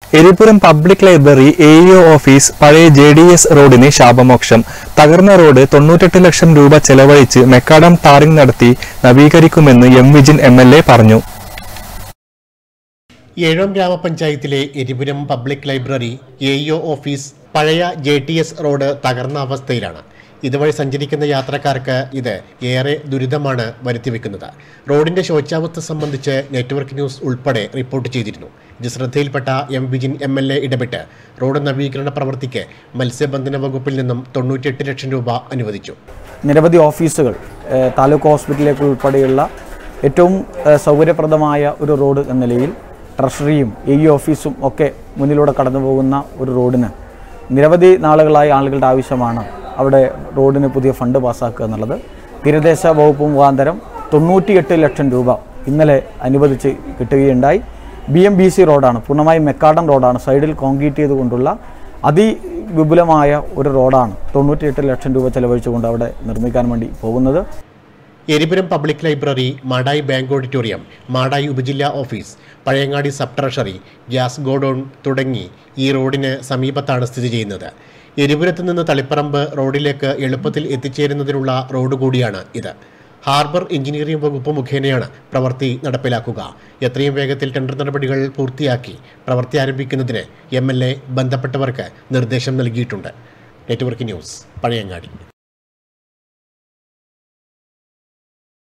Eripuram public library A office പഴയ J D S റോഡിന് ശാപമോക്ഷം തകർന്ന റോഡ് തൊണ്ണൂറ്റെട്ട് ലക്ഷം രൂപ ചെലവഴിച്ച് മെക്കാഡം ടാറിംഗ് നടത്തി നവീകരിക്കുമെന്ന് M Vijin M L A പറഞ്ഞു ഏഴാം ഗ്രാമപഞ്ചായത്തിലെ Eripuram public library A office പഴയ ജെ ടി എസ് റോഡ് തകർന്ന അവസ്ഥയിലാണ് ഇതുവഴി സഞ്ചരിക്കുന്ന യാത്രക്കാർക്ക് ഇത് ഏറെ ദുരിതമാണ് വരുത്തിവെക്കുന്നത് റോഡിന്റെ ശോച്യാവസ്ഥ സംബന്ധിച്ച് നെറ്റ്വർക്ക് ന്യൂസ് ഉൾപ്പെടെ റിപ്പോർട്ട് ചെയ്തിരുന്നു ഇത് ശ്രദ്ധയിൽപ്പെട്ട M Vijin M L A ഇടപെട്ട് റോഡ് നവീകരണ പ്രവൃത്തിക്ക് മത്സ്യബന്ധന വകുപ്പിൽ നിന്നും തൊണ്ണൂറ്റിയെട്ട് ലക്ഷം രൂപ അനുവദിച്ചു നിരവധി ഓഫീസുകൾ ഏഹ് താലൂക്ക് ഹോസ്പിറ്റലിലേക്ക് ഉൾപ്പെടെയുള്ള ഏറ്റവും ഏഹ് സൗകര്യപ്രദമായ ഒരു റോഡ് എന്ന നിലയിൽ ട്രഷറിയും എ ഓഫീസും ഒക്കെ മുന്നിലൂടെ കടന്നു പോകുന്ന ഒരു റോഡിന് നിരവധി നാളുകളായി ആളുകളുടെ ആവശ്യമാണ് അവിടെ റോഡിന് പുതിയ ഫണ്ട് പാസ്സാക്കുക എന്നുള്ളത് തീരദേശ വകുപ്പ് മുഖാന്തരം തൊണ്ണൂറ്റിയെട്ട് ലക്ഷം രൂപ ഇന്നലെ അനുവദിച്ച് കിട്ടുകയുണ്ടായി ബി എം ബി സി റോഡാണ് പൂർണ്ണമായും മെക്കാഡം റോഡാണ് സൈഡിൽ കോൺക്രീറ്റ് ചെയ്തുകൊണ്ടുള്ള അതിവിപുലമായ ഒരു റോഡാണ് തൊണ്ണൂറ്റിയെട്ട് ലക്ഷം രൂപ ചെലവഴിച്ചുകൊണ്ട് അവിടെ നിർമ്മിക്കാൻ വേണ്ടി പോകുന്നത് Eripuram public library Madayi bank auditorium Madayi ഉപജില്ലാ office Pazhayangadi sub treasury gas godown തുടങ്ങി ഈ റോഡിന് സമീപത്താണ് സ്ഥിതി ചെയ്യുന്നത് എരിപുരത്ത് നിന്ന് തളിപ്പറമ്പ് റോഡിലേക്ക് എളുപ്പത്തിൽ എത്തിച്ചേരുന്നതിനുള്ള റോഡ് കൂടിയാണ് ഇത് ഹാർബർ എഞ്ചിനീയറിംഗ് വകുപ്പ് മുഖേനയാണ് പ്രവൃത്തി നടപ്പിലാക്കുക എത്രയും വേഗത്തിൽ ടെൻഡർ നടപടികൾ പൂർത്തിയാക്കി പ്രവൃത്തി ആരംഭിക്കുന്നതിന് എം ബന്ധപ്പെട്ടവർക്ക് നിർദ്ദേശം നൽകിയിട്ടുണ്ട് നെറ്റ്വർക്ക് ന്യൂസ് പഴയങ്ങാടി